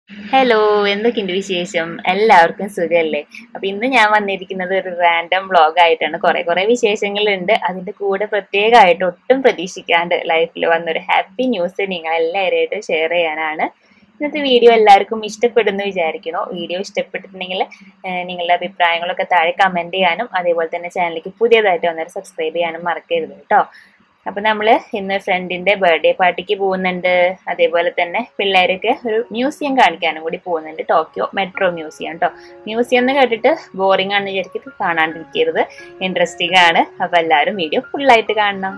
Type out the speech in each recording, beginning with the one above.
Hello എന്തൊക്കെയുണ്ട് വിശേഷം എല്ലാവർക്കും സുഖമല്ലേ അപ്പൊ ഇന്ന് ഞാൻ വന്നിരിക്കുന്നത് ഒരു റാൻഡം വ്ളോഗ് ആയിട്ടാണ് കുറെ കുറെ വിശേഷങ്ങളുണ്ട് അതിന്റെ കൂടെ പ്രത്യേകമായിട്ട് ഒട്ടും പ്രതീക്ഷിക്കാണ്ട് ലൈഫിൽ വന്നൊരു ഹാപ്പി ന്യൂസ് നിങ്ങൾ എല്ലാവരുമായിട്ട് ഷെയർ ചെയ്യാനാണ് ഇന്നത്തെ വീഡിയോ എല്ലാവർക്കും ഇഷ്ടപ്പെടുന്നു വിചാരിക്കണോ വീഡിയോ ഇഷ്ടപ്പെട്ടിട്ടുണ്ടെങ്കിൽ ഏഹ് നിങ്ങളുടെ അഭിപ്രായങ്ങളൊക്കെ താഴെ കമന്റ് ചെയ്യാനും അതേപോലെ തന്നെ ചാനലിലേക്ക് പുതിയതായിട്ട് വന്നവർ സബ്സ്ക്രൈബ് ചെയ്യാനും മറക്കരുത് കേട്ടോ അപ്പൊ നമ്മള് ഇന്ന് ഫ്രണ്ടിന്റെ ബർത്ത്ഡേ പാർട്ടിക്ക് പോകുന്നുണ്ട് അതേപോലെ തന്നെ പിള്ളേരൊക്കെ ഒരു മ്യൂസിയം കാണിക്കാനും കൂടി പോകുന്നുണ്ട് ടോക്കിയോ മെട്രോ മ്യൂസിയം കേട്ടോ മ്യൂസിയം എന്ന് കേട്ടിട്ട് ബോറിംഗ് ആണെന്ന് വിചാരിച്ചിട്ട് കാണാണ്ടിരിക്കരുത് ഇൻട്രസ്റ്റിംഗ് ആണ് അപ്പൊ എല്ലാവരും വീഡിയോ ഫുള്ളായിട്ട് കാണണം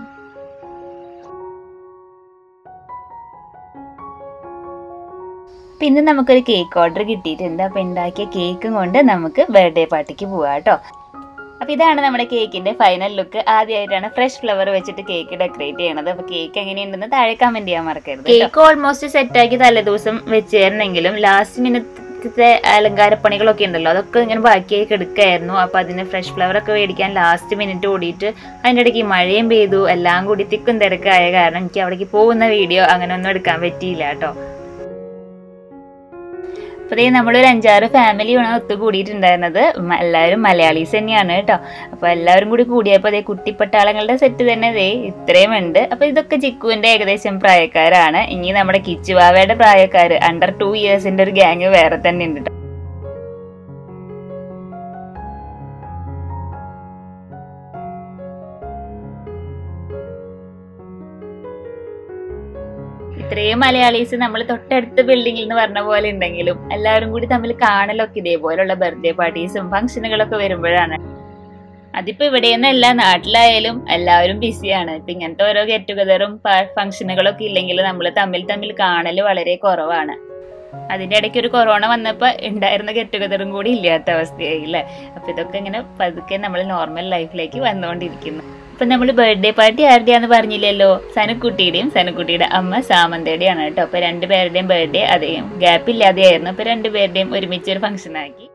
പിന്നെ നമുക്കൊരു കേക്ക് ഓർഡർ കിട്ടിയിട്ടുണ്ട് അപ്പൊ ഉണ്ടാക്കിയ കേക്കും കൊണ്ട് നമുക്ക് ബർത്ത്ഡേ പാർട്ടിക്ക് പോവാം കേട്ടോ അപ്പൊ ഇതാണ് നമ്മുടെ കേക്കിന്റെ ഫൈനൽ ലുക്ക് ആദ്യമായിട്ടാണ് ഫ്രഷ് ഫ്ലവർ വെച്ചിട്ട് കേക്ക് ഡെക്കറേറ്റ് ചെയ്യണത് അപ്പൊ കേക്ക് എങ്ങനെയുണ്ടെന്ന് താഴെ കമന്റ് ചെയ്യാൻ മറക്കരുത് കേക്ക് ഓൾമോസ്റ്റ് സെറ്റ് ആക്കി തലേദിവസം വെച്ചേർന്നെങ്കിലും ലാസ്റ്റ് മിനിറ്റത്തെ അലങ്കാരപ്പണികളൊക്കെ ഉണ്ടല്ലോ അതൊക്കെ ഇങ്ങനെ ബാക്കിയായി കിടക്കായിരുന്നു അപ്പൊ അതിന് ഫ്രഷ് ഫ്ലവർ ഒക്കെ മേടിക്കാൻ ലാസ്റ്റ് മിനിറ്റ് ഓടിയിട്ട് അതിൻ്റെ ഇടയ്ക്ക് മഴയും പെയ്തു എല്ലാം കൂടി തിക്കും തിരക്കായ കാരണം എനിക്ക് അവിടേക്ക് പോകുന്ന വീഡിയോ അങ്ങനെ ഒന്നും എടുക്കാൻ പറ്റിയില്ല കേട്ടോ അപ്പോൾ ദേ നമ്മളൊരു അഞ്ചാറ് ഫാമിലിയാണ് ഒത്തുകൂടിയിട്ടുണ്ടായിരുന്നത് മ- എല്ലാവരും മലയാളീസ് തന്നെയാണ് കേട്ടോ അപ്പോൾ എല്ലാവരും കൂടി കൂടിയപ്പോൾ അതേ കുട്ടിപ്പട്ടാളങ്ങളുടെ സെറ്റ് തന്നെ ദേ ഇത്രയും ഉണ്ട് അപ്പോൾ ഇതൊക്കെ ചിക്കുവിൻ്റെ ഏകദേശം പ്രായക്കാരാണ് ഇനി നമ്മുടെ കിച്ചുവാവയുടെ പ്രായക്കാർ അണ്ടർ ടു ഇയേഴ്സിൻ്റെ ഒരു ഗ്യാങ് വേറെ തന്നെ ഉണ്ട് ട്ടോ. ഇത്രയും മലയാളീസ് നമ്മൾ തൊട്ടടുത്ത ബിൽഡിംഗിൽ എന്ന് പറഞ്ഞ പോലെ ഉണ്ടെങ്കിലും എല്ലാവരും കൂടി തമ്മിൽ കാണലൊക്കെ ഇതേപോലുള്ള ബർത്ത്ഡേ പാർട്ടീസും ഫംഗ്ഷനുകളൊക്കെ വരുമ്പോഴാണ് അതിപ്പോ ഇവിടെയൊന്നല്ല നാട്ടിലായാലും എല്ലാവരും ബിസിയാണ് ഇപ്പൊ ഇങ്ങനത്തെ ഓരോ ഗെറ്റ് ടുഗദറും ഫംഗ്ഷനുകളൊക്കെ ഇല്ലെങ്കിൽ നമ്മൾ തമ്മിൽ തമ്മിൽ കാണൽ വളരെ കുറവാണ് അതിന്റെ ഇടയ്ക്ക് ഒരു കൊറോണ വന്നപ്പോ ഉണ്ടായിരുന്ന ഗെറ്റ് ടുഗദറും കൂടി ഇല്ലാത്ത അവസ്ഥയായി അല്ലേ അപ്പൊ ഇതൊക്കെ ഇങ്ങനെ പതുക്കെ നമ്മൾ നോർമൽ ലൈഫിലേക്ക് വന്നുകൊണ്ടിരിക്കുന്നു ഇപ്പൊ നമ്മൾ ബർത്ത്ഡേ പാർട്ടി ആരുടെയാന്ന് പറഞ്ഞില്ലല്ലോ സനുക്കുട്ടിയുടെയും സനുക്കുട്ടിയുടെ അമ്മ സാമന്തയുടെയാണ് കേട്ടോ അപ്പൊ രണ്ടുപേരുടെയും ബർത്ത്ഡേ അതേയും ഗ്യാപ്പ് ഇല്ലാതെയായിരുന്നു അപ്പൊ രണ്ടുപേരുടെയും ഒരുമിച്ച് ഒരു ഫംഗ്ഷൻ ആക്കി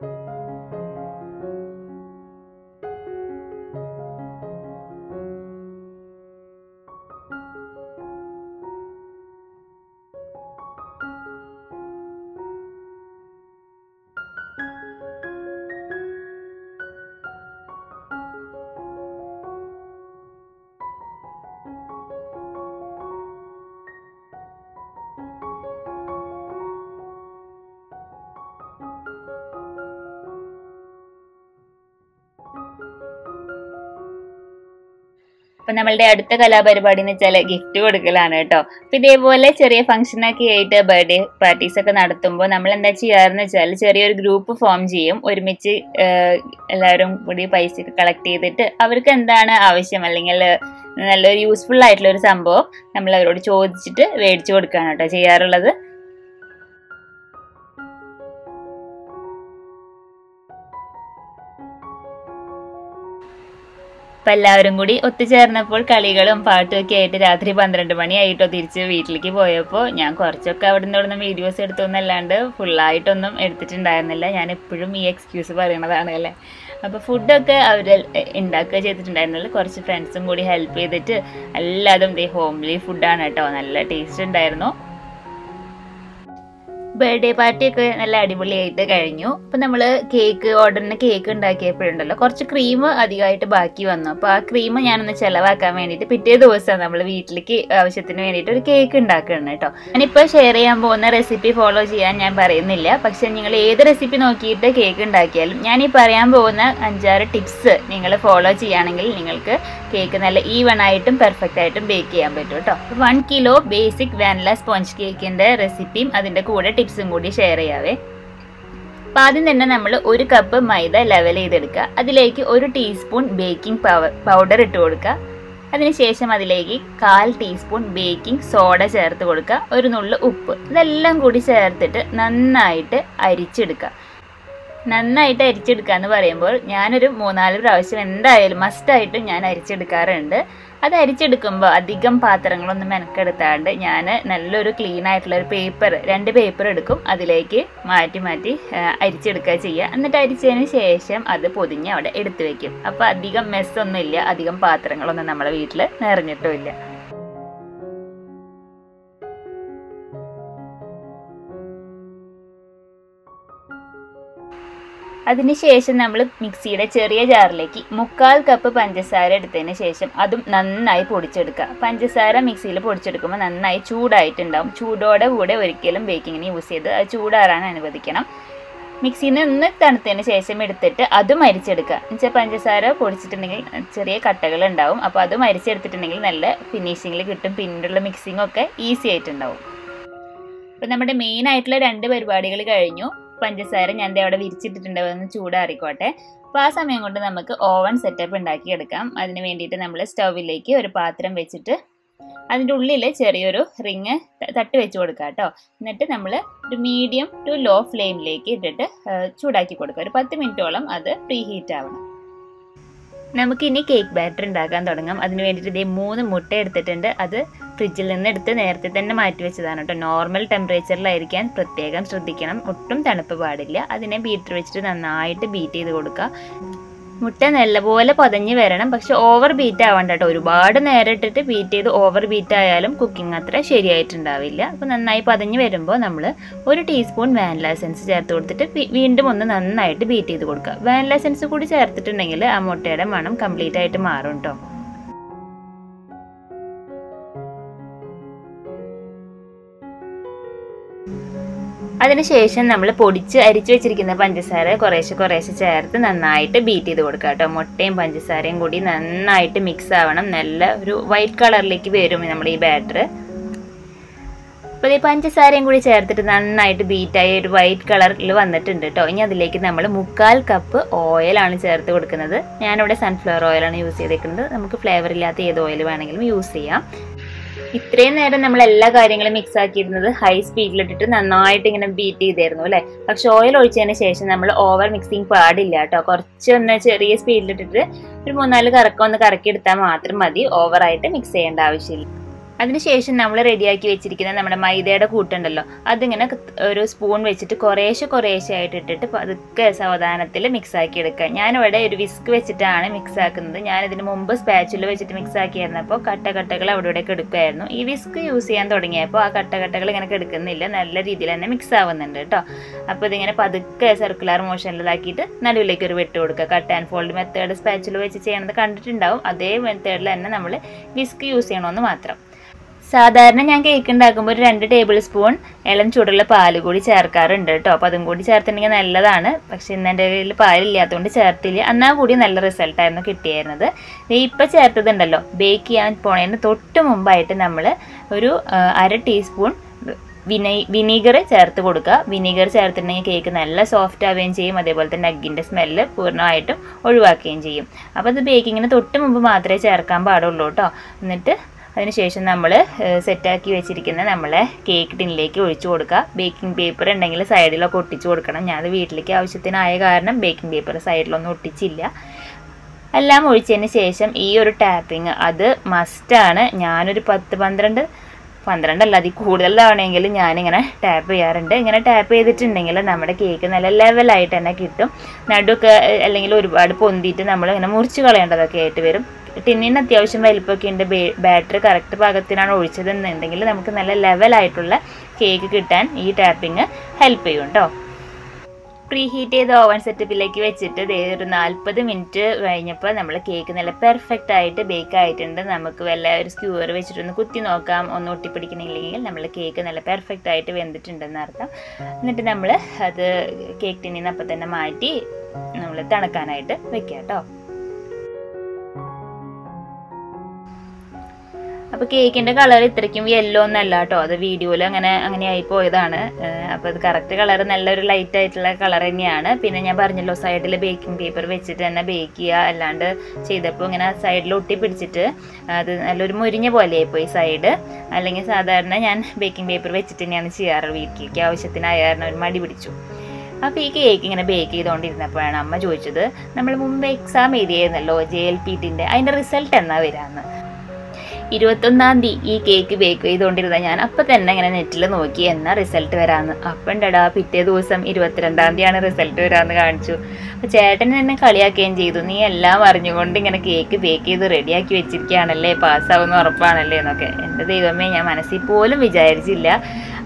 അപ്പൊ നമ്മളുടെ അടുത്ത കലാപരിപാടി എന്ന് വെച്ചാൽ ഗിഫ്റ്റ് കൊടുക്കലാണ് കേട്ടോ അപ്പൊ ഇതേപോലെ ചെറിയ ഫംഗ്ഷൻ ഒക്കെ ആയിട്ട് ബർത്ത്ഡേ പാർട്ടീസ് ഒക്കെ നടത്തുമ്പോൾ നമ്മൾ എന്താ ചെയ്യാറെന്ന് വെച്ചാൽ ചെറിയൊരു ഗ്രൂപ്പ് ഫോം ചെയ്യും ഒരുമിച്ച് ആഹ് എല്ലാവരും കൂടി പൈസ ഒക്കെ കളക്ട് ചെയ്തിട്ട് അവർക്ക് എന്താണ് ആവശ്യം അല്ലെങ്കിൽ നല്ലൊരു യൂസ്ഫുൾ ആയിട്ടുള്ള ഒരു സംഭവം നമ്മൾ അവരോട് ചോദിച്ചിട്ട് മേടിച്ചു കൊടുക്കുകയാണ് കേട്ടോ ചെയ്യാറുള്ളത് അപ്പൊ എല്ലാവരും കൂടി ഒത്തുചേർന്നപ്പോൾ കളികളും പാട്ടും ഒക്കെ ആയിട്ട് രാത്രി പന്ത്രണ്ട് മണിയായിട്ടോ തിരിച്ച് വീട്ടിലേക്ക് പോയപ്പോൾ ഞാൻ കുറച്ചൊക്കെ അവിടെ നിന്ന് ഇവിടെ നിന്ന് വീഡിയോസ് എടുത്തൊന്നല്ലാണ്ട് ഫുള്ളായിട്ടൊന്നും എടുത്തിട്ടുണ്ടായിരുന്നില്ല ഞാൻ എപ്പോഴും ഈ എക്സ്ക്യൂസ് പറയണതാണ് അല്ലേ അപ്പോൾ ഫുഡൊക്കെ അവർ ഉണ്ടാക്കുക ചെയ്തിട്ടുണ്ടായിരുന്നുള്ളൂ കുറച്ച് ഫ്രണ്ട്സും കൂടി ഹെൽപ്പ് ചെയ്തിട്ട് എല്ലാതും ദേ ഹോംലി ഫുഡാണ് കേട്ടോ നല്ല ടേസ്റ്റ് ഉണ്ടായിരുന്നു ബർത്ത്ഡേ പാർട്ടി ഒക്കെ നല്ല അടിപൊളിയായിട്ട് കഴിഞ്ഞു അപ്പൊ നമ്മള് കേക്ക് ഓർഡറിന് കേക്ക് ഉണ്ടാക്കിയപ്പോഴുണ്ടല്ലോ കുറച്ച് ക്രീം അധികമായിട്ട് ബാക്കി വന്നു അപ്പൊ ആ ക്രീം ഞാനൊന്ന് ചെലവാക്കാൻ വേണ്ടിയിട്ട് പിറ്റേ ദിവസം നമ്മൾ വീട്ടിലേക്ക് ആവശ്യത്തിന് വേണ്ടിയിട്ട് ഒരു കേക്ക് ഉണ്ടാക്കുകയാണ് കേട്ടോ ഞാനിപ്പോൾ ഷെയർ ചെയ്യാൻ പോകുന്ന റെസിപ്പി ഫോളോ ചെയ്യാൻ ഞാൻ പറയുന്നില്ല പക്ഷെ നിങ്ങൾ ഏത് റെസിപ്പി നോക്കിയിട്ട് കേക്ക് ഉണ്ടാക്കിയാലും ഞാൻ ഈ പറയാൻ പോകുന്ന അഞ്ചാറ് ടിപ്സ് നിങ്ങൾ ഫോളോ ചെയ്യുകയാണെങ്കിൽ നിങ്ങൾക്ക് കേക്ക് നല്ല ഈവൺ ആയിട്ടും പെർഫെക്റ്റ് ആയിട്ടും ബേക്ക് ചെയ്യാൻ പറ്റും കേട്ടോ one kilo basic vanilla sponge കേക്കിന്റെ റെസിപ്പിയും അതിന്റെ കൂടെ ടിപ്സും കൂടി ഷെയർ ചെയ്യാവേ അപ്പൊ ആദ്യം തന്നെ നമ്മൾ ഒരു കപ്പ് മൈദ ലെവൽ ചെയ്തെടുക്കുക അതിലേക്ക് ഒരു ടീസ്പൂൺ ബേക്കിംഗ് പൗഡർ ഇട്ട് കൊടുക്കുക അതിനുശേഷം അതിലേക്ക് കാൽ ടീസ്പൂൺ ബേക്കിംഗ് സോഡ ചേർത്ത് കൊടുക്കുക ഒരു നുള്ളു ഉപ്പ് ഇതെല്ലാം കൂടി ചേർത്തിട്ട് നന്നായിട്ട് അരിച്ചെടുക്കുക നന്നായിട്ട് അരിച്ചെടുക്കുക എന്ന് പറയുമ്പോൾ ഞാനൊരു മൂന്നാല് പ്രാവശ്യം എന്തായാലും മസ്റ്റായിട്ടും ഞാൻ അരിച്ചെടുക്കാറുണ്ട് അത് അരിച്ചെടുക്കുമ്പോൾ അധികം പാത്രങ്ങളൊന്നും മെനക്കെടുത്താണ്ട് ഞാൻ നല്ലൊരു ക്ലീൻ ആയിട്ടുള്ള ഒരു പേപ്പർ രണ്ട് പേപ്പർ എടുക്കും അതിലേക്ക് മാറ്റി മാറ്റി ആ, അരിച്ചെടുക്കുക ചെയ്യുക എന്നിട്ട് അരിച്ചതിന് ശേഷം അത് പൊതിഞ്ഞ് അവിടെ എടുത്തു വെക്കും അപ്പോൾ അധികം മെസ്സൊന്നും ഇല്ല അധികം പാത്രങ്ങളൊന്നും നമ്മുടെ വീട്ടിൽ നിറഞ്ഞിട്ടുമില്ല അതിനുശേഷം നമ്മൾ മിക്സിയുടെ ചെറിയ ജാറിലേക്ക് മുക്കാൽ കപ്പ് പഞ്ചസാര എടുത്തതിന് ശേഷം അതും നന്നായി പൊടിച്ചെടുക്കുക പഞ്ചസാര മിക്സിയിൽ പൊടിച്ചെടുക്കുമ്പോൾ നന്നായി ചൂടായിട്ടുണ്ടാവും ചൂടോടെ കൂടെ ഒരിക്കലും ബേക്കിങ്ങിന് യൂസ് ചെയ്ത് അത് ചൂടാറാൻ അനുവദിക്കണം മിക്സിയിൽ നിന്ന് ഒന്ന് തണുത്തതിന് ശേഷം എടുത്തിട്ട് അതും അരിച്ചെടുക്കുക എന്നുവെച്ചാൽ പഞ്ചസാര പൊടിച്ചിട്ടുണ്ടെങ്കിൽ ചെറിയ കട്ടകൾ ഉണ്ടാവും അപ്പോൾ അതും അരിച്ചെടുത്തിട്ടുണ്ടെങ്കിൽ നല്ല ഫിനിഷിങ്ങിൽ കിട്ടും പിന്നീടുള്ള മിക്സിംഗ് ഒക്കെ ഈസി ആയിട്ടുണ്ടാവും അപ്പോൾ നമ്മുടെ മെയിൻ ആയിട്ടുള്ള രണ്ട് പരിപാടികൾ കഴിഞ്ഞു പഞ്ചസാര ഞാൻ ദേ അവിടെ വിരിച്ചിട്ടിട്ടുണ്ട് അതൊന്ന് ചൂടാറിക്കോട്ടെ അപ്പോൾ ആ സമയം കൊണ്ട് നമുക്ക് ഓവൻ സെറ്റപ്പ് ഉണ്ടാക്കിയെടുക്കാം അതിന് വേണ്ടിയിട്ട് നമ്മൾ സ്റ്റൗവിലേക്ക് ഒരു പാത്രം വെച്ചിട്ട് അതിൻ്റെ ഉള്ളിൽ ചെറിയൊരു റിങ് തട്ട് വെച്ച് കൊടുക്കുക കേട്ടോ എന്നിട്ട് നമ്മൾ ഒരു മീഡിയം ടു ലോ ഫ്ലെയിമിലേക്ക് ഇട്ടിട്ട് ആ, ചൂടാക്കി കൊടുക്കുക ഒരു പത്ത് മിനിറ്റോളം അത് പ്രീ ഹീറ്റ് ആവണം നമുക്കിനി കേക്ക് ബാറ്റർ ഉണ്ടാക്കാൻ തുടങ്ങാം അതിന് വേണ്ടിയിട്ട് ഇതേ മൂന്ന് മുട്ട എടുത്തിട്ടുണ്ട് അത് ഫ്രിഡ്ജിൽ നിന്ന് എടുത്ത് നേരത്തെ തന്നെ മാറ്റി വെച്ചതാണ് കേട്ടോ നോർമൽ ടെമ്പറേച്ചറിലായിരിക്കാൻ പ്രത്യേകം ശ്രദ്ധിക്കണം ഒട്ടും തണുപ്പ് പാടില്ല അതിനെ ബീറ്റർ വെച്ചിട്ട് നന്നായിട്ട് ബീറ്റ് ചെയ്ത് കൊടുക്കുക മുട്ട നല്ലപോലെ പതഞ്ഞ് വരണം പക്ഷെ ഓവർ ബീറ്റ് ആവണ്ട കേട്ടോ ഒരുപാട് നേരം ഇട്ടിട്ട് ബീറ്റ് ചെയ്ത് ഓവർ ബീറ്റ് ആയാലും കുക്കിംഗ് അത്ര ശരിയായിട്ടുണ്ടാവില്ല അപ്പോൾ നന്നായി പതഞ്ഞ് വരുമ്പോൾ നമ്മൾ ഒരു ടീസ്പൂൺ വാനില എസൻസ് ചേർത്ത് കൊടുത്തിട്ട് വി- വീണ്ടും ഒന്ന് നന്നായിട്ട് ബീറ്റ് ചെയ്ത് കൊടുക്കുക വാനില എസൻസ് കൂടി ചേർത്തിട്ടുണ്ടെങ്കിൽ ആ മുട്ടയുടെ മണം കംപ്ലീറ്റ് ആയിട്ട് മാറും കേട്ടോ അതിനുശേഷം നമ്മൾ പൊടിച്ച് അരിച്ചു വെച്ചിരിക്കുന്ന പഞ്ചസാര കുറേശ്ശെ കുറേശ്ശെ ചേർത്ത് നന്നായിട്ട് ബീറ്റ് ചെയ്ത് കൊടുക്കുക കേട്ടോ മുട്ടയും പഞ്ചസാരയും കൂടി നന്നായിട്ട് മിക്സ് ആവണം നല്ല ഒരു വൈറ്റ് കളറിലേക്ക് വരും നമ്മുടെ ഈ ബാറ്റർ അപ്പോൾ ഈ പഞ്ചസാരയും കൂടി ചേർത്തിട്ട് നന്നായിട്ട് ബീറ്റായി ഒരു വൈറ്റ് കളറിൽ വന്നിട്ടുണ്ട് കേട്ടോ ഇനി അതിലേക്ക് നമ്മൾ മുക്കാൽ കപ്പ് ഓയിലാണ് ചേർത്ത് കൊടുക്കുന്നത് ഞാനിവിടെ സൺഫ്ലവർ ഓയിലാണ് യൂസ് ചെയ്തേക്കുന്നത് നമുക്ക് ഫ്ലേവർ ഇല്ലാത്ത ഏത് ഓയിൽ വേണമെങ്കിലും യൂസ് ചെയ്യാം ഇത്രയും നേരം നമ്മൾ എല്ലാ കാര്യങ്ങളും മിക്സ് ആക്കിയിരുന്നത് ഹൈ സ്പീഡിലിട്ടിട്ട് നന്നായിട്ട് ഇങ്ങനെ ബീറ്റ് ചെയ്തായിരുന്നു അല്ലേ പക്ഷെ ഓയിൽ ഒഴിച്ചതിന് ശേഷം നമ്മൾ ഓവർ മിക്സിങ് പാടില്ല കേട്ടോ കുറച്ചൊന്ന് ചെറിയ സ്പീഡിലിട്ടിട്ട് ഒരു മൂന്നാല് കറക്കം ഒന്ന് കറക്കി എടുത്താൽ മാത്രം മതി ഓവറായിട്ട് മിക്സ് ചെയ്യേണ്ട ആവശ്യമില്ല അതിനുശേഷം നമ്മൾ റെഡിയാക്കി വെച്ചിരിക്കുന്ന നമ്മുടെ മൈദയുടെ കൂട്ടുണ്ടല്ലോ അതിങ്ങനെ ക- ഒരു സ്പൂൺ വെച്ചിട്ട് കുറേശ്ശെ കുറേശ്ശെ ആയിട്ട് ഇട്ടിട്ട് പതുക്കെ സാവധാനത്തിൽ മിക്സ് ആക്കി എടുക്കുക ഞാനിവിടെ ഒരു വിസ്ക് വെച്ചിട്ടാണ് മിക്സ് ആക്കുന്നത് ഞാൻ ഇതിന് മുമ്പ് സ്പാച്ചുല വെച്ചിട്ട് മിക്സ് ആക്കിയിരുന്നപ്പോൾ കട്ട കട്ടകൾ അവിടെ ഇവിടെയൊക്കെ എടുക്കുമായിരുന്നു ഈ വിസ്ക് യൂസ് ചെയ്യാൻ തുടങ്ങിയപ്പോൾ ആ കട്ട കട്ടകൾ ഇങ്ങനെ എടുക്കുന്നില്ല നല്ല രീതിയിൽ തന്നെ മിക്സ് ആവുന്നുണ്ട് കേട്ടോ അപ്പോൾ ഇതിങ്ങനെ പതുക്കെ സർക്കുലർ മോഷനിലാക്കിയിട്ട് നടുവിലേക്ക് ഒരു വെട്ട് കൊടുക്കുക cut and fold method spatula വെച്ച് ചെയ്യണത് കണ്ടിട്ടുണ്ടാവും അതേ മെത്തേഡിൽ തന്നെ നമ്മൾ വിസ്ക് യൂസ് ചെയ്യണമെന്ന് മാത്രം സാധാരണ ഞാൻ കേക്ക് ഉണ്ടാക്കുമ്പോൾ ഒരു രണ്ട് ടേബിൾ സ്പൂൺ ഇളം ചൂടുള്ള പാല് കൂടി ചേർക്കാറുണ്ട് കേട്ടോ അപ്പോൾ അതും കൂടി ചേർത്തിട്ടുണ്ടെങ്കിൽ നല്ലതാണ് പക്ഷെ ഇന്ന് എൻ്റെ കയ്യിൽ പാലില്ലാത്തതുകൊണ്ട് ചേർത്തില്ല എന്നാൽ കൂടി നല്ല റിസൾട്ടായിരുന്നു കിട്ടിയായിരുന്നത് ദേ ഇപ്പം ചേർത്തതുണ്ടല്ലോ ബേക്ക് ചെയ്യാൻ പോണതിന് തൊട്ട് മുമ്പായിട്ട് നമ്മൾ ഒരു ആ, അര ടീസ്പൂൺ വിനൈ വിനീഗർ ചേർത്ത് കൊടുക്കുക വിനീഗർ ചേർത്തിട്ടുണ്ടെങ്കിൽ കേക്ക് നല്ല സോഫ്റ്റ് ആവുകയും ചെയ്യും അതേപോലെ തന്നെ അഗ്ഗിൻ്റെ സ്മെല്ല് പൂർണ്ണമായിട്ടും ഒഴിവാക്കുകയും ചെയ്യും അപ്പോൾ അത് ബേക്കിങ്ങിന് തൊട്ട് മുമ്പ് മാത്രമേ ചേർക്കാൻ പാടുള്ളൂ കേട്ടോ എന്നിട്ട് അതിനുശേഷം നമ്മൾ സെറ്റാക്കി വെച്ചിരിക്കുന്ന നമ്മളെ കേക്ക് ടിന്നിലേക്ക് ഒഴിച്ചു കൊടുക്കുക ബേക്കിംഗ് പേപ്പർ ഉണ്ടെങ്കിൽ സൈഡിലൊക്കെ ഒട്ടിച്ചു കൊടുക്കണം ഞാനത് വീട്ടിലേക്ക് ആവശ്യത്തിനായ കാരണം ബേക്കിംഗ് പേപ്പർ സൈഡിലൊന്നും ഒട്ടിച്ചില്ല എല്ലാം ഒഴിച്ചതിന് ശേഷം ഈ ഒരു ടാപ്പിങ് അത് മസ്റ്റാണ് ഞാനൊരു പത്ത് പന്ത്രണ്ട് പന്ത്രണ്ടല്ല അതിൽ കൂടുതൽ തവണയെങ്കിൽ ഞാനിങ്ങനെ ടാപ്പ് ചെയ്യാറുണ്ട് ഇങ്ങനെ ടാപ്പ് ചെയ്തിട്ടുണ്ടെങ്കിൽ നമ്മുടെ കേക്ക് നല്ല ലെവലായിട്ട് തന്നെ കിട്ടും നടുവൊക്കെ ഏഹ്, അല്ലെങ്കിൽ ഒരുപാട് പൊന്തിയിട്ട് നമ്മൾ ഇങ്ങനെ മുറിച്ച് കളയേണ്ടതൊക്കെ ആയിട്ട് വരും ടിന്നിന് അത്യാവശ്യം വലിപ്പമൊക്കെ ഉണ്ട് ബാറ്ററി കറക്റ്റ് പാകത്തിനാണ് ഒഴിച്ചതെന്നുണ്ടെങ്കിൽ നമുക്ക് നല്ല ലെവലായിട്ടുള്ള കേക്ക് കിട്ടാൻ ഈ ടാപ്പിങ് ഹെൽപ്പ് ചെയ്യും കേട്ടോ പ്രീ ഹീറ്റ് ചെയ്ത ഓവൻ സെറ്റപ്പിലേക്ക് വെച്ചിട്ട് ദേ ഒരു നാൽപ്പത് മിനിറ്റ് കഴിഞ്ഞപ്പോൾ നമ്മൾ കേക്ക് നല്ല പെർഫെക്റ്റ് ആയിട്ട് ബേക്ക് ആയിട്ടുണ്ട് നമുക്ക് വല്ല ഒരു സ്ക്യൂർ വെച്ചിട്ടൊന്ന് കുത്തി നോക്കാം ഒന്ന് ഒട്ടിപ്പിടിക്കണില്ലെങ്കിൽ നമ്മൾ കേക്ക് നല്ല പെർഫെക്റ്റ് ആയിട്ട് വെന്തിട്ടുണ്ടെന്ന് അർത്ഥം എന്നിട്ട് നമ്മൾ അത് കേക്ക് ടിന്നിൽ നിന്ന് അപ്പം തന്നെ മാറ്റി നമ്മൾ തണുക്കാനായിട്ട് വെക്കാം കേട്ടോ അപ്പോൾ കേക്കിൻ്റെ കളർ ഇത്രയ്ക്കും യെല്ലോ ഒന്നല്ല കേട്ടോ അത് വീഡിയോയിൽ അങ്ങനെ അങ്ങനെ ആയി പോയതാണ് അപ്പോൾ അത് കറക്റ്റ് കളർ നല്ലൊരു ലൈറ്റ് ആയിട്ടുള്ള കളർ തന്നെയാണ് പിന്നെ ഞാൻ പറഞ്ഞല്ലോ സൈഡിൽ ബേക്കിംഗ് പേപ്പർ വെച്ചിട്ട് തന്നെ ബേക്ക് ചെയ്യുക അല്ലാണ്ട് ചെയ്തപ്പോൾ ഇങ്ങനെ സൈഡിൽ ഒട്ടി പിടിച്ചിട്ട് അത് നല്ലൊരു മുരിഞ്ഞ പോലെ ആയിപ്പോയി സൈഡ് അല്ലെങ്കിൽ സാധാരണ ഞാൻ ബേക്കിംഗ് പേപ്പർ വെച്ചിട്ട് തന്നെയാണ് ചെയ്യാറ് വീട്ടിലേക്ക് ആവശ്യത്തിനായ കാരണം ഒരു മടി പിടിച്ചു അപ്പോൾ ഈ കേക്ക് ഇങ്ങനെ ബേക്ക് ചെയ്തുകൊണ്ടിരുന്നപ്പോഴാണ് അമ്മ ചോദിച്ചത് നമ്മൾ മുമ്പ് എക്സാം എഴുതിയായിരുന്നല്ലോ ജെ എൽ പി ടിൻ്റെ അതിൻ്റെ റിസൾട്ട് എന്നാ വരാമെന്ന് ഇരുപത്തൊന്നാം തീയതി ഈ കേക്ക് ബേക്ക് ചെയ്തുകൊണ്ടിരുന്ന ഞാൻ അപ്പം തന്നെ ഇങ്ങനെ നെറ്റിൽ നോക്കി എന്നാ റിസൾട്ട് വരാമെന്ന് അപ്പം ഉണ്ടടാ പിറ്റേ ദിവസം ഇരുപത്തിരണ്ടാം തീയതിയാണ് റിസൾട്ട് വരാമെന്ന് കാണിച്ചു അപ്പോൾ ചേട്ടൻ എന്നെ കളിയാക്കുകയും ചെയ്തു നീ എല്ലാം അറിഞ്ഞുകൊണ്ട് ഇങ്ങനെ കേക്ക് ബേക്ക് ചെയ്ത് റെഡിയാക്കി വെച്ചിരിക്കുകയാണല്ലേ പാസ്സാവുന്ന ഉറപ്പാണല്ലേ എന്നൊക്കെ എൻ്റെ ദൈവമേ ഞാൻ മനസ്സിൽ പോലും വിചാരിച്ചില്ല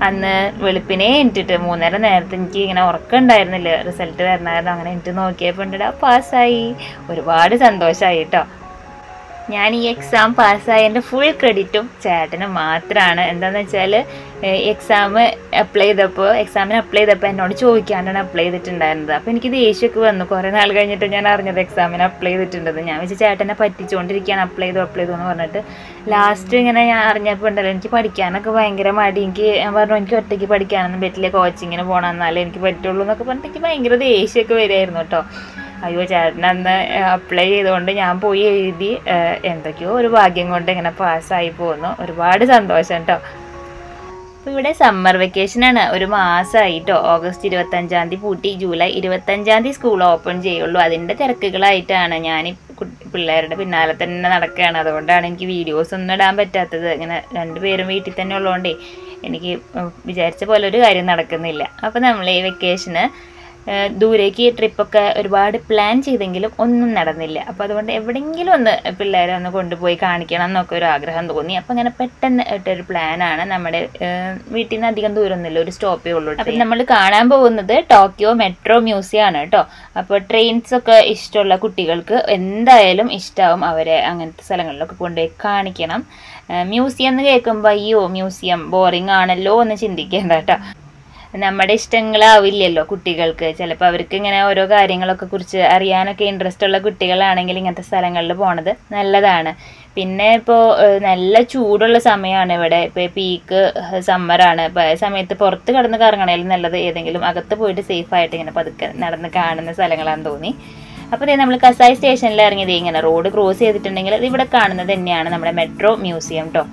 അന്ന് വെളുപ്പിനെ എണിറ്റിട്ട് മൂന്നര നേരത്തെ എനിക്ക് ഇങ്ങനെ ഉറക്കം ഉണ്ടായിരുന്നില്ല റിസൾട്ട് വരണമായിരുന്നു അങ്ങനെ എനിക്ക് നോക്കിയപ്പോൾ ഉണ്ട് പാസ്സായി ഒരുപാട് സന്തോഷമായി കേട്ടോ ഞാൻ ഈ എക്സാം പാസ്സായതിൻ്റെ ഫുൾ ക്രെഡിറ്റും ചേട്ടന് മാത്രമാണ് എന്താണെന്ന് വെച്ചാൽ എക്സാം അപ്ലൈ ചെയ്തപ്പോൾ എക്സാമിന് അപ്ലൈ ചെയ്തപ്പോൾ എന്നോട് ചോദിക്കാണ്ടാണ് അപ്ലൈ ചെയ്തിട്ടുണ്ടായിരുന്നത് അപ്പോൾ എനിക്ക് ദേഷ്യമൊക്കെ വന്നു കുറേ നാൾ കഴിഞ്ഞിട്ട് ഞാൻ അറിഞ്ഞത് എക്സാമിന് അപ്ലൈ ചെയ്തിട്ടുണ്ടെന്ന് ഞാൻ വെച്ച് ചേട്ടനെ പറ്റിച്ചുകൊണ്ടിരിക്കുകയാണ് അപ്ലൈ ചെയ്തു അപ്ലൈ ചെയ്തു എന്ന് പറഞ്ഞിട്ട് ലാസ്റ്റ് ഇങ്ങനെ ഞാൻ അറിഞ്ഞപ്പോൾ ഉണ്ടല്ലോ എനിക്ക് പഠിക്കാനൊക്കെ ഭയങ്കര മടി എനിക്ക് ഞാൻ പറഞ്ഞു എനിക്ക് ഒറ്റയ്ക്ക് പഠിക്കാനൊന്നും പറ്റില്ല കോച്ചിങ്ങിന് പോകണം എന്നാലേ എനിക്ക് പറ്റുള്ളൂ എന്നൊക്കെ പറഞ്ഞിട്ട് എനിക്ക് ഭയങ്കര ദേഷ്യമൊക്കെ വരുമായിരുന്നു കേട്ടോ അയ്യോ ചേട്ടൻ അന്ന് അപ്ലൈ ചെയ്തുകൊണ്ട് ഞാൻ പോയി എഴുതി ഏഹ് എന്തൊക്കെയോ ഒരു ഭാഗ്യം കൊണ്ട് ഇങ്ങനെ പാസ്സായി പോകുന്നു ഒരുപാട് സന്തോഷം കേട്ടോ അപ്പോൾ ഇവിടെ സമ്മർ വെക്കേഷനാണ് ഒരു മാസമായി കേട്ടോ ഓഗസ്റ്റ് ഇരുപത്തഞ്ചാം തീയതി പൂട്ടി ജൂലൈ ഇരുപത്തഞ്ചാം തീയതി സ്കൂൾ ഓപ്പൺ ചെയ്യുള്ളൂ അതിൻ്റെ തിരക്കുകളായിട്ടാണ് ഞാൻ ഈ കു- പിള്ളേരുടെ പിന്നാലെ തന്നെ നടക്കുകയാണ് അതുകൊണ്ടാണ് എനിക്ക് വീഡിയോസ് ഒന്നും ഇടാൻ പറ്റാത്തത് ഇങ്ങനെ രണ്ടുപേരും വീട്ടിൽ തന്നെ ഉള്ളതുകൊണ്ടേ എനിക്ക് ഉം, വിചാരിച്ച പോലെ ഒരു കാര്യം നടക്കുന്നില്ല അപ്പോൾ നമ്മൾ ഈ വെക്കേഷന് ഏഹ് ദൂരേക്ക് ട്രിപ്പൊക്കെ ഒരുപാട് പ്ലാൻ ചെയ്തെങ്കിലും ഒന്നും നടന്നില്ല അപ്പോൾ അതുകൊണ്ട് എവിടെയെങ്കിലും ഒന്ന് പിള്ളേരെ ഒന്ന് കൊണ്ടുപോയി കാണിക്കണം എന്നൊക്കെ ഒരു ആഗ്രഹം തോന്നി അപ്പോൾ അങ്ങനെ പെട്ടെന്ന് ഇട്ടൊരു പ്ലാനാണ് നമ്മുടെ ഏഹ് വീട്ടിൽ നിന്ന് അധികം ദൂരമൊന്നുമില്ല ഒരു സ്റ്റോപ്പേ ഉള്ളൂ അപ്പം നമ്മൾ കാണാൻ പോകുന്നത് ടോക്കിയോ മെട്രോ മ്യൂസിയം ആണ് കേട്ടോ അപ്പോൾ ട്രെയിൻസ് ഒക്കെ ഇഷ്ടമുള്ള കുട്ടികൾക്ക് എന്തായാലും ഇഷ്ടമാവും അവരെ അങ്ങനത്തെ സ്ഥലങ്ങളിലൊക്കെ കൊണ്ടുപോയി കാണിക്കണം മ്യൂസിയം എന്ന് കേൾക്കുമ്പോൾ അയ്യോ മ്യൂസിയം ബോറിംഗ് ആണല്ലോ എന്ന് ചിന്തിക്കേണ്ട കേട്ടോ നമ്മുടെ ഇഷ്ടങ്ങളാവില്ലല്ലോ കുട്ടികൾക്ക് ചിലപ്പോൾ അവർക്ക് ഇങ്ങനെ ഓരോ കാര്യങ്ങളൊക്കെ കുറിച്ച് അറിയാനൊക്കെ ഇൻട്രസ്റ്റ് ഉള്ള കുട്ടികളാണെങ്കിൽ ഇങ്ങനത്തെ സ്ഥലങ്ങളിൽ പോണത് നല്ലതാണ് പിന്നെ ഇപ്പോൾ നല്ല ചൂടുള്ള സമയമാണ് ഇവിടെ ഇപ്പോൾ പീക്ക് സമ്മറാണ് അപ്പോൾ ആ സമയത്ത് പുറത്ത് കിടന്ന് കറങ്ങണേലും നല്ലത് ഏതെങ്കിലും അകത്ത് പോയിട്ട് സേഫ് ആയിട്ട് ഇങ്ങനെ പതുക്കെ നടന്ന് കാണുന്ന സ്ഥലങ്ങളാണെന്ന് തോന്നി അപ്പോൾ ദേ നമ്മൾ കസായി സ്റ്റേഷനിൽ ഇറങ്ങിയത് ഇങ്ങനെ റോഡ് ക്രോസ് ചെയ്തിട്ടുണ്ടെങ്കിൽ ഇത് ഇവിടെ കാണുന്നത് തന്നെയാണ് നമ്മുടെ മെട്രോ മ്യൂസിയം കേട്ടോ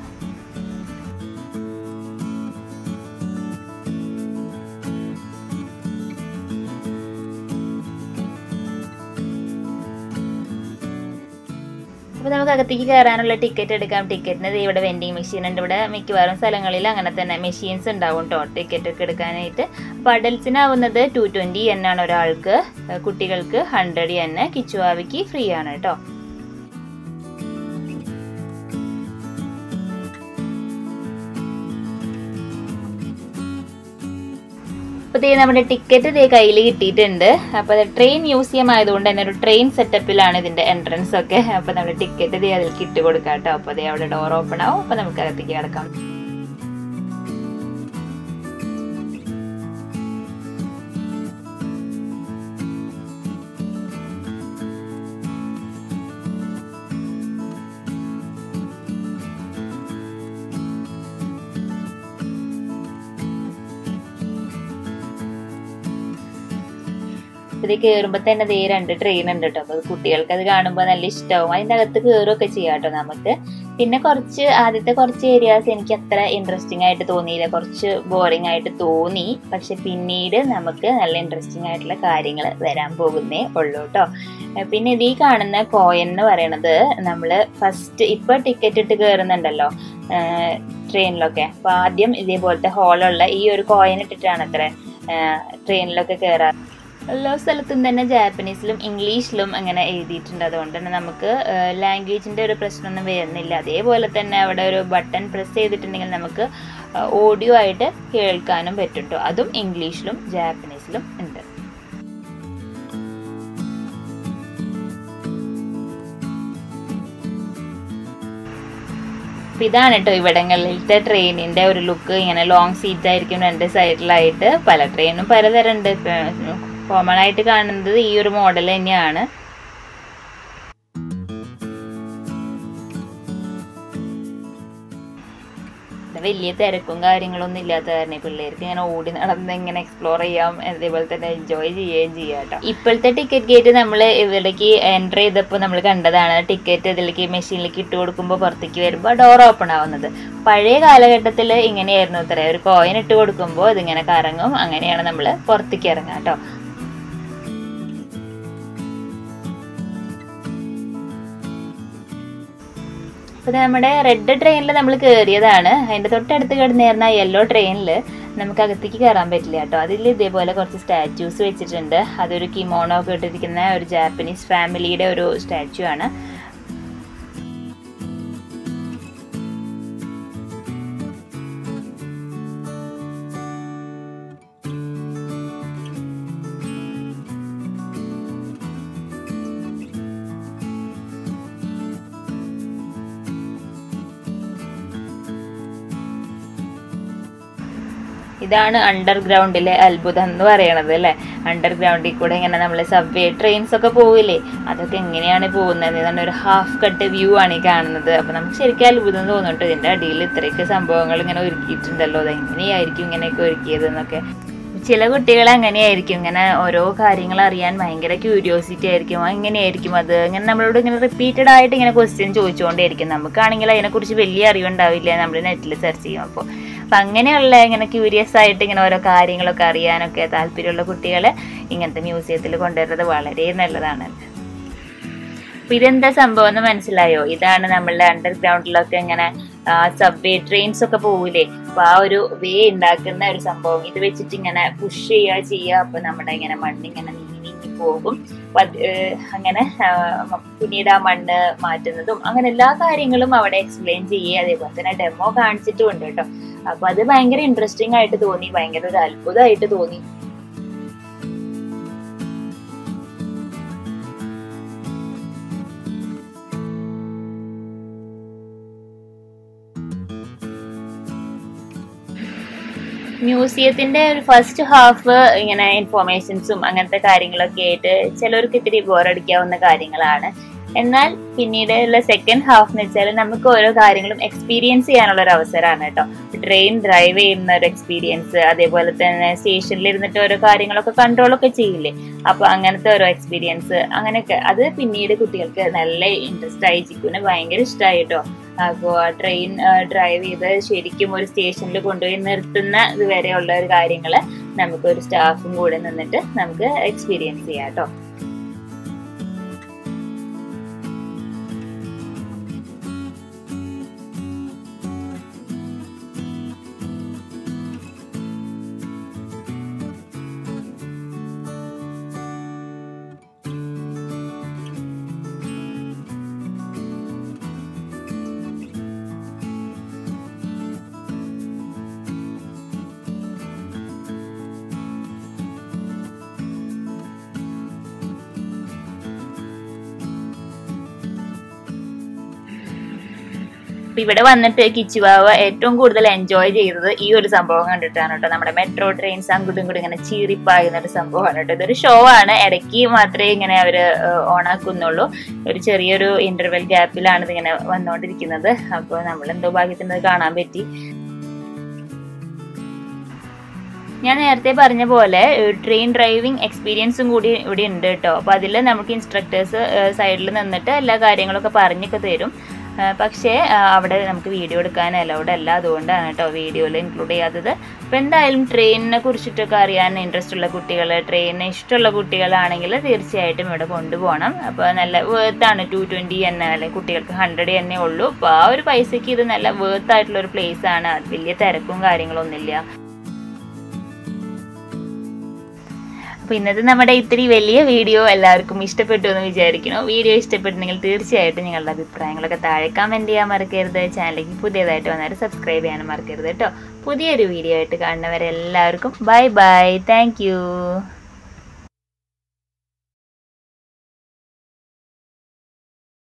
അപ്പോൾ നമുക്ക് അകത്തേക്ക് കയറാനുള്ള ടിക്കറ്റ് എടുക്കാം ടിക്കറ്റിന് ദേ ഇവിടെ വെൻഡിങ് മെഷീൻ ഉണ്ട് ഇവിടെ മിക്കവാറും സ്ഥലങ്ങളിൽ അങ്ങനെ തന്നെ മെഷീൻസ് ഉണ്ടാവും കേട്ടോ ടിക്കറ്റ് ഒക്കെ എടുക്കാനായിട്ട് അപ്പോൾ അഡൽസിനാവുന്നത് ടു ട്വൻറ്റി എന്നാണ് ഒരാൾക്ക് ഏഹ് കുട്ടികൾക്ക് ഹൺഡ്രഡ് എൻ കിച്ചുവാവിക്ക് ഫ്രീ ആണ് കേട്ടോ അപ്പോൾ ദേ നമ്മുടെ ടിക്കറ്റ് ദേ കയ്യിൽ കിട്ടിയിട്ടുണ്ട് അപ്പോൾ അത് ട്രെയിൻ മ്യൂസിയം ആയതുകൊണ്ട് തന്നെ ഒരു ട്രെയിൻ സെറ്റപ്പിലാണ് ഇതിന്റെ എൻട്രൻസ് ഒക്കെ അപ്പോൾ നമ്മുടെ ടിക്കറ്റ് ദേ അതിൽ ഇട്ട് കൊടുക്കാം കേട്ടോ അപ്പോൾ ദേ അവിടെ ഡോർ ഓപ്പൺ ആവും അപ്പോൾ നമുക്ക് അകത്തേക്ക് കിടക്കാം ഇത് കയറുമ്പോൾ തന്നെ ദേ രണ്ട് ട്രെയിൻ ഉണ്ട് കേട്ടോ അപ്പോൾ കുട്ടികൾക്ക് അത് കാണുമ്പോൾ നല്ല ഇഷ്ടമാവും അതിൻ്റെ അകത്ത് കയറുകയൊക്കെ ചെയ്യാം കേട്ടോ നമുക്ക് പിന്നെ കുറച്ച് ആദ്യത്തെ കുറച്ച് ഏരിയാസ് എനിക്ക് അത്ര ഇൻട്രസ്റ്റിംഗ് ആയിട്ട് തോന്നിയില്ല കുറച്ച് ബോറിംഗ് ആയിട്ട് തോന്നി പക്ഷെ പിന്നീട് നമുക്ക് നല്ല ഇൻട്രസ്റ്റിംഗ് ആയിട്ടുള്ള കാര്യങ്ങൾ വരാൻ പോകുന്നേ ഉള്ളൂ കേട്ടോ പിന്നെ ഇത് ഈ കാണുന്ന കോയൻ എന്ന് പറയണത് നമ്മൾ ഫസ്റ്റ് ഇപ്പൊ ടിക്കറ്റ് ഇട്ട് കയറുന്നുണ്ടല്ലോ ട്രെയിനിലൊക്കെ അപ്പൊ ആദ്യം ഇതേപോലത്തെ ഹോളുള്ള ഈ ഒരു കോയിൻ ഇട്ടിട്ടാണ് അത്ര ട്രെയിനിലൊക്കെ കയറാറ് എല്ലാ സ്ഥലത്തും തന്നെ ജാപ്പനീസിലും ഇംഗ്ലീഷിലും അങ്ങനെ എഴുതിയിട്ടുണ്ട് അതുകൊണ്ട് തന്നെ നമുക്ക് ലാംഗ്വേജിൻ്റെ ഒരു പ്രശ്നമൊന്നും വരുന്നില്ല അതേപോലെ തന്നെ അവിടെ ഒരു ബട്ടൺ പ്രസ് ചെയ്തിട്ടുണ്ടെങ്കിൽ നമുക്ക് ഓഡിയോ ആയിട്ട് കേൾക്കാനും പറ്റും കേട്ടോ അതും ഇംഗ്ലീഷിലും ജാപ്പനീസിലും ഉണ്ട് അപ്പൊ ഇതാണ് കേട്ടോ ഇവിടങ്ങളിലത്തെ ട്രെയിനിന്റെ ഒരു ലുക്ക് ഇങ്ങനെ ലോങ് സീറ്റ് ആയിരിക്കും രണ്ട് സൈഡിലായിട്ട് പല ട്രെയിനും പലതരം ഉണ്ട് കോമൺ ആയിട്ട് കാണുന്നത് ഈ ഒരു മോഡൽ തന്നെയാണ് വലിയ തിരക്കും കാര്യങ്ങളൊന്നും ഇല്ലാത്ത കാരണം പിള്ളേർക്ക് ഇങ്ങനെ ഓടി നടന്ന് ഇങ്ങനെ എക്സ്പ്ലോർ ചെയ്യാം അതേപോലെ തന്നെ എൻജോയ് ചെയ്യുകയും ചെയ്യാം കേട്ടോ ഇപ്പോഴത്തെ ടിക്കറ്റ് ഗേറ്റ് നമ്മൾ ഇതിലേക്ക് എൻ്റർ ചെയ്തപ്പോൾ നമ്മൾ കണ്ടതാണ് ടിക്കറ്റ് ഇതിലേക്ക് മെഷീനിലേക്ക് ഇട്ട് കൊടുക്കുമ്പോൾ പുറത്തേക്ക് വരുമ്പോൾ ഡോർ ഓപ്പൺ ആവുന്നത് പഴയ കാലഘട്ടത്തിൽ ഇങ്ങനെയായിരുന്നു ഇത്ര ഒരു കോയിൻ ഇട്ട് കൊടുക്കുമ്പോൾ ഇതിങ്ങനെ കറങ്ങും അങ്ങനെയാണ് നമ്മൾ പുറത്തേക്ക് ഇറങ്ങുക കേട്ടോ അപ്പോൾ നമ്മുടെ റെഡ് ട്രെയിനിൽ നമ്മൾ കയറിയതാണ് അതിൻ്റെ തൊട്ടടുത്ത് കിടന്നിരുന്ന യെല്ലോ ട്രെയിനിൽ നമുക്ക് അകത്തേക്ക് കയറാൻ പറ്റില്ല കേട്ടോ അതിൽ ഇതേപോലെ കുറച്ച് സ്റ്റാച്യൂസ് വെച്ചിട്ടുണ്ട് അതൊരു കിമോണോ ഒക്കെ ഇട്ടിരിക്കുന്ന ഒരു ജാപ്പനീസ് ഫാമിലിയുടെ ഒരു സ്റ്റാച്ചു ആണ് ഇതാണ് അണ്ടർഗ്രൗണ്ടിലെ അത്ഭുതം എന്ന് പറയണത് അല്ലേ അണ്ടർഗ്രൗണ്ടിൽ കൂടെ ഇങ്ങനെ നമ്മൾ സബ്വേ ട്രെയിൻസ് ഒക്കെ പോവില്ലേ അതൊക്കെ എങ്ങനെയാണ് പോകുന്നത് ഇതാണ് ഒരു ഹാഫ് കട്ട് വ്യൂ ആണ് ഈ കാണുന്നത് അപ്പോൾ നമുക്ക് ശരിക്കും അത്ഭുതം തോന്നുന്നുണ്ട് ഇതിൻ്റെ അടിയിൽ ഇത്രയൊക്കെ സംഭവങ്ങൾ ഇങ്ങനെ ഒരുക്കിയിട്ടുണ്ടല്ലോ അത് എങ്ങനെയായിരിക്കും ഇങ്ങനെയൊക്കെ ഒരുക്കിയത് എന്നൊക്കെ ചില കുട്ടികൾ അങ്ങനെയായിരിക്കും ഇങ്ങനെ ഓരോ കാര്യങ്ങൾ അറിയാൻ ഭയങ്കര ക്യൂരിയോസിറ്റി ആയിരിക്കും എങ്ങനെയായിരിക്കും അത് ഇങ്ങനെ നമ്മളോട് ഇങ്ങനെ റിപ്പീറ്റഡ് ആയിട്ട് ഇങ്ങനെ ക്വസ്റ്റ്യൻ ചോദിച്ചുകൊണ്ടേയിരിക്കും നമുക്കാണെങ്കിൽ അതിനെക്കുറിച്ച് വലിയ അറിവുണ്ടാവില്ല നമ്മൾ നെറ്റിൽ സെർച്ച് ചെയ്യും അപ്പോൾ അപ്പം അങ്ങനെയുള്ള ഇങ്ങനെ ക്യൂരിയസ് ആയിട്ട് ഇങ്ങനെ ഓരോ കാര്യങ്ങളൊക്കെ അറിയാനൊക്കെ താല്പര്യമുള്ള കുട്ടികളെ ഇങ്ങനത്തെ മ്യൂസിയത്തിൽ കൊണ്ടുവരുന്നത് വളരെ നല്ലതാണ് അപ്പൊ ഇതെന്താ സംഭവം എന്ന് മനസ്സിലായോ ഇതാണ് നമ്മളുടെ അണ്ടർഗ്രൗണ്ടിലൊക്കെ ഇങ്ങനെ സബ്വേ ട്രെയിൻസ് ഒക്കെ പോകൂലേ അപ്പൊ ആ ഒരു വേ ഉണ്ടാക്കുന്ന ഒരു സംഭവം ഇത് വെച്ചിട്ട് ഇങ്ങനെ പുഷ് ചെയ്യുക ചെയ്യുക അപ്പൊ നമ്മുടെ ഇങ്ങനെ മണ്ണിങ്ങനെ നീങ്ങി നീങ്ങി പോകും അപ്പൊ അത്, ഏഹ്, അങ്ങനെ ആ, പിന്നീട് ആ മണ്ണ് മാറ്റുന്നതും അങ്ങനെ എല്ലാ കാര്യങ്ങളും അവിടെ എക്സ്പ്ലെയിൻ ചെയ്യുക അതേപോലെ തന്നെ ഡെമോ കാണിച്ചിട്ടും ഉണ്ട് കേട്ടോ അപ്പൊ അത് ഭയങ്കര ഇൻട്രസ്റ്റിംഗ് ആയിട്ട് തോന്നി ഭയങ്കര ഒരു അത്ഭുതമായിട്ട് തോന്നി മ്യൂസിയത്തിന്റെ ഒരു ഫസ്റ്റ് ഹാഫ് ഇങ്ങനെ ഇൻഫോർമേഷൻസും അങ്ങനത്തെ കാര്യങ്ങളൊക്കെ ആയിട്ട് ചിലർക്ക് ഇത്തിരി ബോറടിക്കാവുന്ന കാര്യങ്ങളാണ് എന്നാൽ പിന്നീട് ഉള്ള സെക്കൻഡ് ഹാഫ് എന്ന് വെച്ചാൽ നമുക്ക് ഓരോ കാര്യങ്ങളും എക്സ്പീരിയൻസ് ചെയ്യാനുള്ള ഒരു അവസരമാണ് കേട്ടോ ട്രെയിൻ ഡ്രൈവ് ചെയ്യുന്ന ഒരു എക്സ്പീരിയൻസ് അതേപോലെ തന്നെ സ്റ്റേഷനിൽ ഇരുന്നിട്ട് ഓരോ കാര്യങ്ങളൊക്കെ കൺട്രോളൊക്കെ ചെയ്യില്ലേ അപ്പൊ അങ്ങനത്തെ ഓരോ എക്സ്പീരിയൻസ് അങ്ങനെയൊക്കെ അത് പിന്നീട് കുട്ടികൾക്ക് നല്ല ഇൻട്രസ്റ്റ് ആയി ചിക്കുന് ഭയങ്കര ഇഷ്ടമായി കേട്ടോ അപ്പോൾ ട്രെയിൻ ഡ്രൈവ് ചെയ്ത് ശരിക്കും ഒരു സ്റ്റേഷനിൽ കൊണ്ടുപോയി നിർത്തുന്ന ഇതുവരെയുള്ള ഒരു കാര്യങ്ങൾ നമുക്ക് ഒരു സ്റ്റാഫും കൂടെ നിന്നിട്ട് നമുക്ക് എക്സ്പീരിയൻസ് ചെയ്യാം കേട്ടോ അപ്പൊ ഇവിടെ വന്നിട്ട് കിച്ചുവാവ ഏറ്റവും കൂടുതൽ എൻജോയ് ചെയ്തത് ഈ ഒരു സംഭവം കണ്ടിട്ടാണ് കേട്ടോ നമ്മുടെ മെട്രോ ട്രെയിൻസ് അങ്ങോട്ടും ഇങ്ങോട്ടും ഇങ്ങനെ ചീറിപ്പായുന്ന ഒരു സംഭവമാണ് കേട്ടോ ഇതൊരു ഷോ ആണ് ഇടയ്ക്ക് മാത്രമേ ഇങ്ങനെ അവര് ഓണാക്കുന്നുള്ളൂ ഒരു ചെറിയൊരു ഇന്റർവെൽ ഗ്യാപ്പിലാണ് ഇതിങ്ങനെ വന്നുകൊണ്ടിരിക്കുന്നത് അപ്പോൾ നമ്മൾ എന്തോ ഭാഗ്യത്തിന് ഇത് കാണാൻ പറ്റി ഞാൻ നേരത്തെ പറഞ്ഞ പോലെ ട്രെയിൻ ഡ്രൈവിംഗ് എക്സ്പീരിയൻസും കൂടി ഇവിടെ ഉണ്ട് കേട്ടോ അപ്പോൾ അതിൽ നമുക്ക് ഇൻസ്ട്രക്ടേഴ്സ് സൈഡിൽ നിന്നിട്ട് എല്ലാ കാര്യങ്ങളൊക്കെ പറഞ്ഞൊക്കെ തരും ആ, പക്ഷേ ആ, അവിടെ നമുക്ക് വീഡിയോ എടുക്കാൻ അലൗഡ് അല്ല അതുകൊണ്ടാണ് കേട്ടോ വീഡിയോയിൽ ഇൻക്ലൂഡ് ചെയ്യാത്തത് അപ്പോൾ എന്തായാലും ട്രെയിനിനെ കുറിച്ചിട്ടൊക്കെ അറിയാൻ ഇൻട്രസ്റ്റ് ഉള്ള കുട്ടികൾ ട്രെയിനിന് ഇഷ്ടമുള്ള കുട്ടികളാണെങ്കിൽ തീർച്ചയായിട്ടും ഇവിടെ കൊണ്ടുപോകണം അപ്പോൾ നല്ല വേർത്താണ് ടു ട്വൻറ്റി തന്നെ അല്ലെങ്കിൽ കുട്ടികൾക്ക് ഹൺഡ്രഡ് തന്നെ ഉള്ളൂ അപ്പോൾ ആ ഒരു പൈസയ്ക്ക് ഇത് നല്ല വേർത്ത് ആയിട്ടുള്ള ഒരു പ്ലേസ് ആണ് അത് വലിയ തിരക്കും കാര്യങ്ങളൊന്നുമില്ല അപ്പോൾ ഇന്നത്തെ നമ്മുടെ ഇത്തിരി വലിയ വീഡിയോ എല്ലാവർക്കും ഇഷ്ടപ്പെട്ടു എന്ന് വിചാരിക്കുന്നു വീഡിയോ ഇഷ്ടപ്പെട്ടുണ്ടെങ്കിൽ തീർച്ചയായിട്ടും നിങ്ങളുടെ അഭിപ്രായങ്ങളൊക്കെ താഴെ കമൻറ്റ് ചെയ്യാൻ മറക്കരുത് ചാനലിലേക്ക് പുതിയതായിട്ട് വന്നാൽ സബ്സ്ക്രൈബ് ചെയ്യാനും മറക്കരുത് കേട്ടോ പുതിയൊരു വീഡിയോ ആയിട്ട് കാണുന്നവരെല്ലാവർക്കും ബൈ ബൈ താങ്ക്